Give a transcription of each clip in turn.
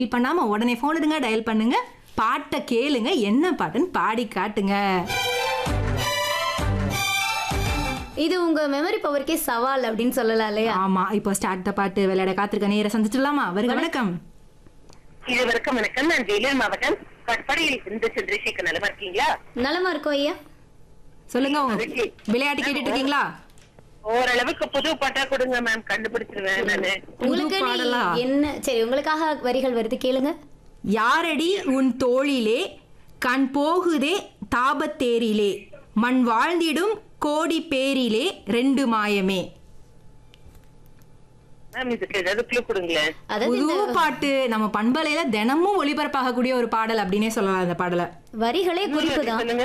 Dial பண்ணாம உடனே phone எடுங்க டயல் பண்ணுங்க பாட்டை கேளுங்க என்ன பாட்டுன்னு பாடி காட்டுங்க இது உங்க மெமரி பவருக்கே சவால் அப்படின்னு சொல்லலாம் இல்லையா ஆமா இப்போ ஸ்டார்ட் த பாட்டு விளையாட காத்திருக்க நேர சந்திச்சிடலாமா வருக வணக்கம் இருவருக்கும் வணக்கம் நான் வேலூர் மாவட்டம் கட்படியில் இருந்து சந்திரசேகர் நலமா இருக்கீங்களா நலமா இருக்கோம் ஐயா சொல்லுங்க உங்க விளையாட்டு கேட்டுட்டு இருக்கீங்களா ஓரளவுக்கு புது பாட்டா கொடுங்க மேம் கண்டுபிடிச்சிருவேன் நானு உங்களுக்கு நீ பாடலா? என்ன சரி உங்களுக்காக வரிகள் வருது கேளுங்க யாரடி உன் தோளிலே கண் போகுதே தாபத்தேரிலே மண் வாழ்ந்திடும் கோடி பேரிலே ரெண்டு மாயமே மேம் இதுக்கு ஏதாவது க்ளூ கொடுங்களேன் அதாவது புது இந்த பாட்டு நம்ம பண்பலையில தினமும் ஒளிபரப்பாகக்கூடிய ஒரு பாடல் அப்படின்னே சொல்லலாம் அந்த பாடலை வரிகளே குறிப்பு தான் சொல்லுங்க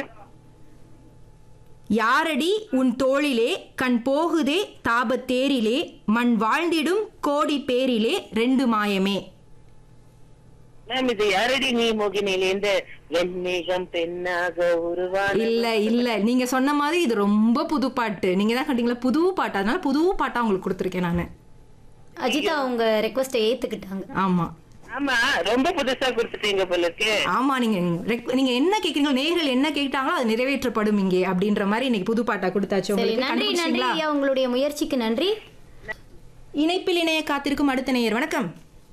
யாரடி உன் தோளிலே கண் போகுதே தாபத்தேரிலே மண் வாழ்ந்திடும் கோடி பேரிலே ரெண்டு மாயமே மேம் இது யாரடி நீ மோகினிலேந்து வெண்மேகம் பெண்ணாக உருவான இல்ல இல்ல நீங்க சொன்ன மாதிரி இது ரொம்ப புது பாட்டு நீங்க தான் கண்டிங்களா புது பாட்டு அதனால புது பாட்டா உங்களுக்கு கொடுத்துருக்கேன் நானு அஜிதா உங்க ரெக்வஸ்ட ஏத்துக்கிட்டாங்க ஆமா ஆமா ரொம்ப புதுசா கொடுத்துட்டீங்க போல இருக்கு ஆமா நீங்க ரெக்- நீங்க என்ன கேக்குறீங்களோ நேர்கள் என்ன கேட்டாங்களோ அது நிறைவேற்றப்படும் இங்கே அப்படின்ற மாதிரி இன்னைக்கு புது பாட்டா கொடுத்தாச்சு சரி உங்களுக்கு நன்றி நன்றி கண்டுபிடிச்சீங்களா? ஐயா உங்களுடைய முயற்சிக்கு நன்றி இணைப்பில் இணைய காத்திருக்கும் அடுத்த நேயர் வணக்கம்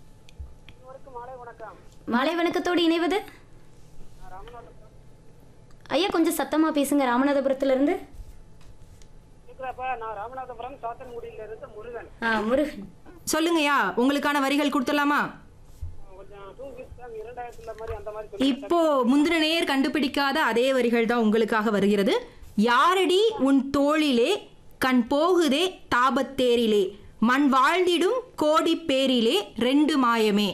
மாலை வணக்கத்தோடு இணைவது ஐயா கொஞ்சம் சத்தமா பேசுங்க ராமநாதபுரத்துல இருந்து நான் ராமநாதபுரம் சாத்தன்குடியில இருந்து முருகன் ஆ முருகன் சொல்லுங்கய்யா உங்களுக்கான வரிகள் கொடுத்துடலாமா கொஞ்சம் டூ வீக்ஸ் இரண்டாயிரத்துல மாதிரி அந்த மாதிரி இப்போ முந்தின நேயர் கண்டுபிடிக்காத அதே வரிகள் தான் உங்களுக்காக வருகிறது யாரடி உன் தோளிலே கண் போகுதே தாபத்தேரிலே மண் வாழ்ந்திடும் கோடி பேரிலே ரெண்டு மாயமே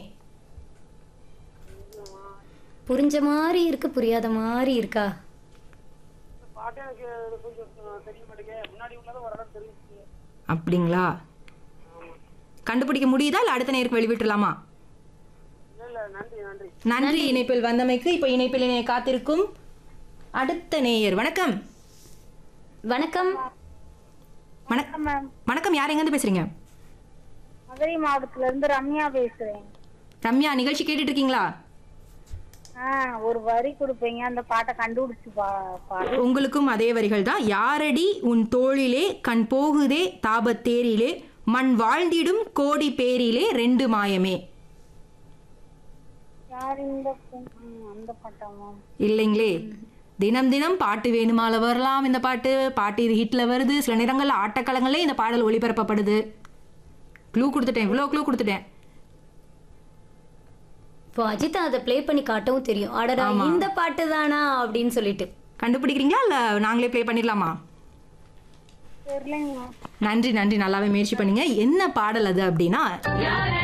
புரிஞ்ச மாதிரி இருக்கு புரியாத மாதிரி இருக்கா பாட்டு எனக்கு கொஞ்சம் தெரிய மாட்டேங்க முன்னாடி உள்ளது ஓரளவு தெரிஞ்சுச்சு அப்படிங்களா கண்டுபிடிக்க முடியுதா இல்ல அடுத்த நேருக்கு வெளிவிட்டுலாமா இல்ல இல்ல நன்றி நன்றி நன்றி இணைப்பில் வந்தமைக்கு இப்போ இணைப்பில் இணைய காத்திருக்கும் அடுத்த நேயர் வணக்கம் வணக்கம் வணக்கம் வணக்கம் யார் எங்கேருந்து பேசுறீங்க மதுரை மாவட்டத்துல இருந்து ரம்யா பேசுறேன் ரம்யா நிகழ்ச்சி கேட்டுட்டு இருக்கீங்களா ஆ ஒரு வரி கொடுப்பீங்க அந்த பாட்டை கண்டுபிடிச்சு பா பாடு உங்களுக்கும் அதே வரிகள் தான் யாரடி உன் தோளிலே கண் போகுதே தாபத்தேரிலே மண் வாழ்ந்திடும் கோடி பேரிலே ரெண்டு மாயமே யார் இந்த பெண்? ம், அந்த பாட்டாமா இல்லைங்களே தினம் தினம் பாட்டு வேணுமால வரலாம் இந்த பாட்டு பாட்டு இது ஹிட்ல வருது சில நேரங்கள்ல ஆட்டக்களங்களே இந்த பாடல் ஒளிபரப்பப்படுது க்ளூ கொடுத்துட்டேன் இவ்வளோ க்ளூ கொடுத்துட்டேன் இப்போ அஜிதா அதை ப்ளே பண்ணி காட்டவும் தெரியும் அடடா இந்த பாட்டு தானா அப்படின்னு சொல்லிட்டு கண்டுபிடிக்கிறீங்களா இல்லை நாங்களே ப்ளே பண்ணிடலாமா தெரியலைங்க நன்றி நன்றி நல்லாவே முயற்சி பண்ணீங்க என்ன பாடல் அது அப்படின்னா